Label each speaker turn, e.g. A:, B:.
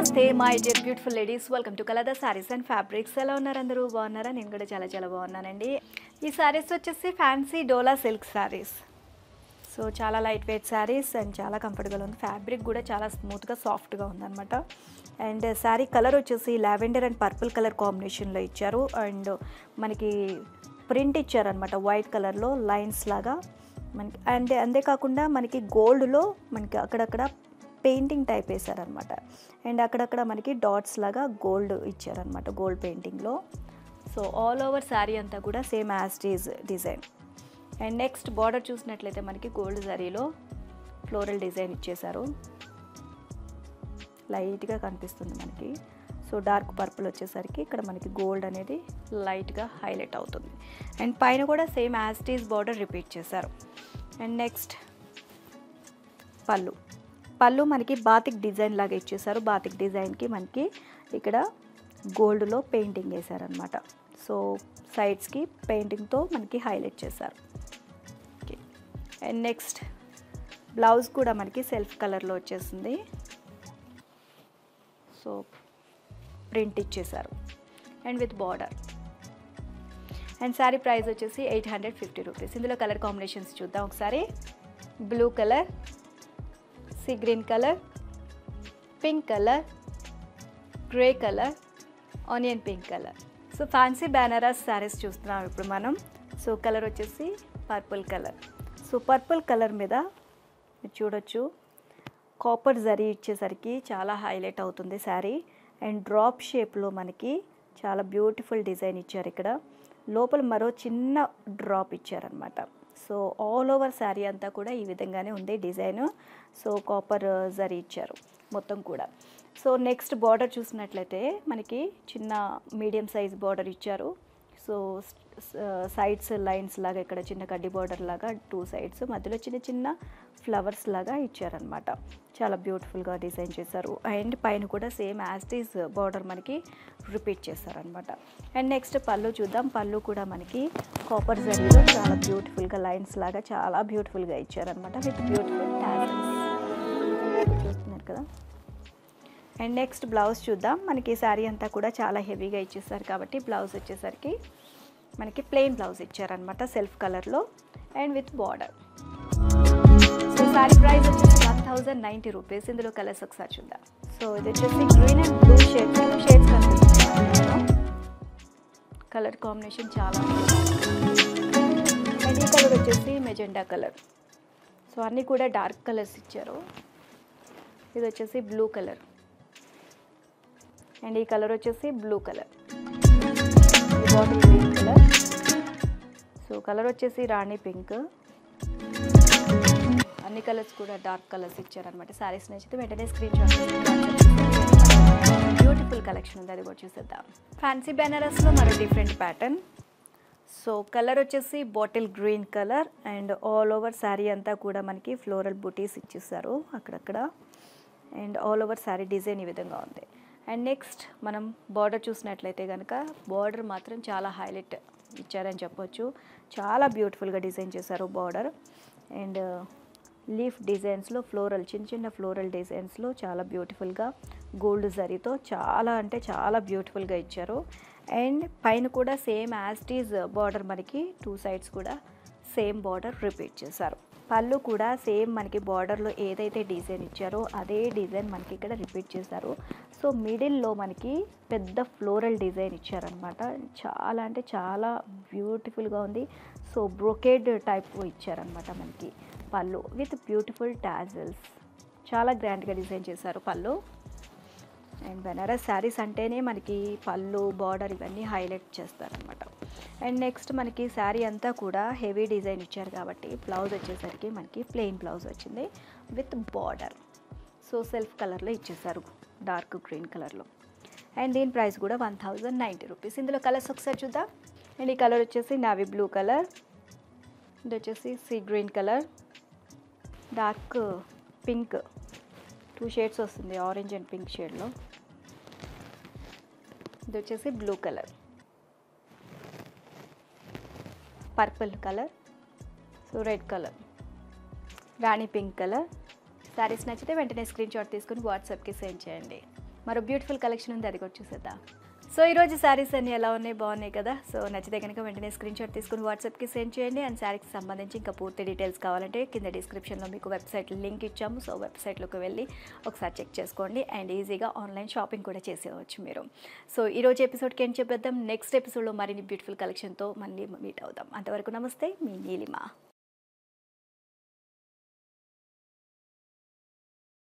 A: నమస్తే my dear beautiful ladies welcome to Kalada saris and fabrics ఎలా ఉన్నారు అందరూ బాగున్నారా నేను కూడా చాలా చాలా బాగున్నానండి ఈ సారీస్ వచ్చేసి fancy Dola silk saris so చాలా లైట్ వెయిట్ శారీస్ అండ్ చాలా కంఫర్టబుల్ ఉంది ఫ్యాబ్రిక్ కూడా చాలా స్మూత్గా సాఫ్ట్గా ఉందన్నమాట అండ్ శారీ కలర్ వచ్చేసి లావెండర్ అండ్ పర్పుల్ కలర్ కాంబినేషన్లో ఇచ్చారు అండ్ మనకి ప్రింట్ ఇచ్చారనమాట వైట్ కలర్లో లైన్స్ లాగా మనకి అండ్ అంతేకాకుండా మనకి గోల్డ్లో మనకి అక్కడక్కడ పెయింటింగ్ టైప్ వేశారనమాట అండ్ అక్కడక్కడ మనకి డాట్స్ లాగా గోల్డ్ ఇచ్చారనమాట గోల్డ్ పెయింటింగ్లో సో ఆల్ ఓవర్ శారీ అంతా కూడా same as this design and next border చూసినట్లయితే మనకి గోల్డ్ జరీలో ఫ్లోరల్ డిజైన్ ఇచ్చేశారు లైట్గా కనిపిస్తుంది మనకి సో డార్క్ పర్పుల్ వచ్చేసరికి ఇక్కడ మనకి గోల్డ్ అనేది లైట్గా హైలైట్ అవుతుంది అండ్ పైన కూడా సేమ్ యాస్టీస్ బార్డర్ రిపీట్ చేశారు అండ్ నెక్స్ట్ పళ్ళు పళ్ళు మనకి బాతిక్ డిజైన్ లాగా ఇచ్చేసారు బాతిక్ డిజైన్కి మనకి ఇక్కడ గోల్డ్లో పెయింటింగ్ వేశారనమాట సో సైడ్స్కి పెయింటింగ్తో మనకి హైలైట్ చేశారు ఓకే అండ్ నెక్స్ట్ బ్లౌజ్ కూడా మనకి సెల్ఫ్ కలర్లో వచ్చేసింది సో ప్రింట్ ఇచ్చేసారు and with border and sari price వచ్చేసి ఎయిట్ హండ్రెడ్ ఫిఫ్టీ రూపీస్ ఇందులో కలర్ కాంబినేషన్స్ చూద్దాం ఒకసారి blue colour sea green colour pink colour grey colour onion pink colour so fancy Banaras saris చూస్తున్నాం ఇప్పుడు మనం సో కలర్ వచ్చేసి purple colour so purple colour మీద మీరు చూడొచ్చు కాపర్ జరీ ఇచ్చేసరికి చాలా హైలైట్ అవుతుంది శారీ అండ్ డ్రాప్ షేప్లో మనకి చాలా బ్యూటిఫుల్ డిజైన్ ఇచ్చారు ఇక్కడ లోపల మరో చిన్న డ్రాప్ ఇచ్చారనమాట సో ఆల్ ఓవర్ శారీ అంతా కూడా ఈ విధంగానే ఉంది డిజైన్ సో కాపర్ జరీ ఇచ్చారు మొత్తం కూడా సో నెక్స్ట్ బార్డర్ చూసినట్లయితే మనకి చిన్న మీడియం సైజ్ బార్డర్ ఇచ్చారు సో సైడ్స్ లైన్స్ లాగా ఇక్కడ చిన్న కడ్డీ బార్డర్ లాగా టూ సైడ్స్ మధ్యలో చిన్న చిన్న ఫ్లవర్స్ లాగా ఇచ్చారనమాట చాలా బ్యూటిఫుల్గా డిజైన్ చేశారు అండ్ పైన కూడా సేమ్ యాస్టీస్ బార్డర్ మనకి రిపీట్ చేశారనమాట అండ్ నెక్స్ట్ పళ్ళు చూద్దాం పళ్ళు కూడా మనకి కాపర్ జరీలో చాలా బ్యూటిఫుల్గా లైన్స్ లాగా చాలా బ్యూటిఫుల్గా ఇచ్చారనమాట విత్ బ్యూటిఫుల్ టాజల్స్ చూస్తున్నారు కదా అండ్ నెక్స్ట్ బ్లౌజ్ చూద్దాం మనకి శారీ అంతా కూడా చాలా హెవీగా ఇచ్చేసారు కాబట్టి బ్లౌజ్ వచ్చేసరికి మనకి ప్లెయిన్ బ్లౌజ్ ఇచ్చారనమాట సెల్ఫ్ కలర్లో and with border so sari price వచ్చేసి వన్ థౌజండ్ నైంటీ రూపీస్ ఇందులో కలర్స్ ఒకసారి చూద్దాం సో ఇది వచ్చేసి green and blue shades two shades కనిపిస్తున్నాయి కలర్ కాంబినేషన్ చాలా అండ్ ఈ కలర్ వచ్చేసి మెజెండా కలర్ సో అన్నీ కూడా డార్క్ కలర్స్ ఇచ్చారు ఇది వచ్చేసి బ్లూ కలర్ అండ్ ఈ కలర్ వచ్చేసి blue colour bottle green colour so colour వచ్చేసి రాణి పింక్ అన్ని కలర్స్ కూడా డార్క్ కలర్స్ ఇచ్చారనమాట శారీస్ నచ్చితే వెంటనే స్క్రీన్ షాట్ బ్యూటిఫుల్ కలెక్షన్ ఉంది అది కూడా చూసేద్దాం ఫ్యాన్సీ బెనారస్లో మరో డిఫరెంట్ ప్యాటర్న్ సో కలర్ వచ్చేసి bottle green colour and all over sari అంతా కూడా మనకి ఫ్లోరల్ బుటీస్ ఇచ్చేసారు అక్కడక్కడ and all over sari design ఈ విధంగా ఉంది అండ్ నెక్స్ట్ మనం బార్డర్ చూసినట్లయితే కనుక బార్డర్ మాత్రం చాలా హైలైట్ ఇచ్చారని చెప్పొచ్చు చాలా బ్యూటిఫుల్గా డిజైన్ చేశారు బార్డర్ అండ్ లీఫ్ డిజైన్స్లో ఫ్లోరల్ చిన్న చిన్న ఫ్లోరల్ డిజైన్స్లో చాలా బ్యూటిఫుల్గా గోల్డ్ జరీతో చాలా అంటే చాలా బ్యూటిఫుల్గా ఇచ్చారు అండ్ పైన కూడా సేమ్ యాస్టీజ్ బార్డర్ మనకి టూ సైడ్స్ కూడా సేమ్ బార్డర్ రిపీట్ చేశారు పళ్ళు కూడా సేమ్ మనకి బార్డర్లో ఏదైతే డిజైన్ ఇచ్చారో అదే డిజైన్ మనకి ఇక్కడ రిపీట్ చేశారు సో మిడిల్లో మనకి పెద్ద ఫ్లోరల్ డిజైన్ ఇచ్చారనమాట చాలా అంటే చాలా బ్యూటిఫుల్గా ఉంది సో బ్రొకేడ్ టైప్ ఇచ్చారనమాట మనకి పళ్ళు విత్ బ్యూటిఫుల్ టాజల్స్ చాలా గ్రాండ్గా డిజైన్ చేశారు పళ్ళు అండ్ బెనారస్ శారీస్ అంటేనే మనకి పళ్ళు బార్డర్ ఇవన్నీ హైలైట్ చేస్తారనమాట అండ్ నెక్స్ట్ మనకి శారీ అంతా కూడా హెవీ డిజైన్ ఇచ్చారు కాబట్టి బ్లౌజ్ వచ్చేసరికి మనకి ప్లెయిన్ బ్లౌజ్ వచ్చింది విత్ బార్డర్ సో సెల్ఫ్ కలర్లో ఇచ్చేసారు డార్క్ గ్రీన్ కలర్లో అండ్ దీని ప్రైస్ కూడా వన్ థౌజండ్ నైంటీ రూపీస్ ఇందులో కలర్స్ ఒకసారి చూద్దాం అండ్ ఈ కలర్ వచ్చేసి నావీ బ్లూ కలర్ ఇది వచ్చేసి sea green colour dark pink two shades వస్తుంది ఆరెంజ్ అండ్ పింక్ షేడ్లో ఇది వచ్చేసి blue colour purple colour so red colour రాణి పింక్ కలర్ శారీస్ నచ్చితే వెంటనే స్క్రీన్ షాట్ తీసుకుని వాట్సాప్కి సెండ్ చేయండి మరో బ్యూటిఫుల్ కలెక్షన్ ఉంది అది కూడా చూసేద్దాం సో ఈరోజు శారీస్ అన్ని ఎలా ఉన్నాయి బాగున్నాయి కదా సో నచ్చితే కనుక వెంటనే స్క్రీన్ షాట్ తీసుకుని వాట్సాప్కి సెండ్ చేయండి అండ్ శారీకి సంబంధించి ఇంకా పూర్తి డీటెయిల్స్ కావాలంటే కింద డిస్క్రిప్షన్లో మీకు వెబ్సైట్ లింక్ ఇచ్చాము సో వెబ్సైట్లోకి వెళ్ళి ఒకసారి చెక్ చేసుకోండి అండ్ ఈజీగా ఆన్లైన్ షాపింగ్ కూడా చేసేవచ్చు మీరు సో ఈరోజు ఎపిసోడ్కి ఏం చెప్పేద్దాం నెక్స్ట్ ఎపిసోడ్లో మరిన్ని బ్యూటిఫుల్ కలెక్షన్తో మళ్ళీ మీట్ అవుదాం అంతవరకు నమస్తే మీ నీలిమ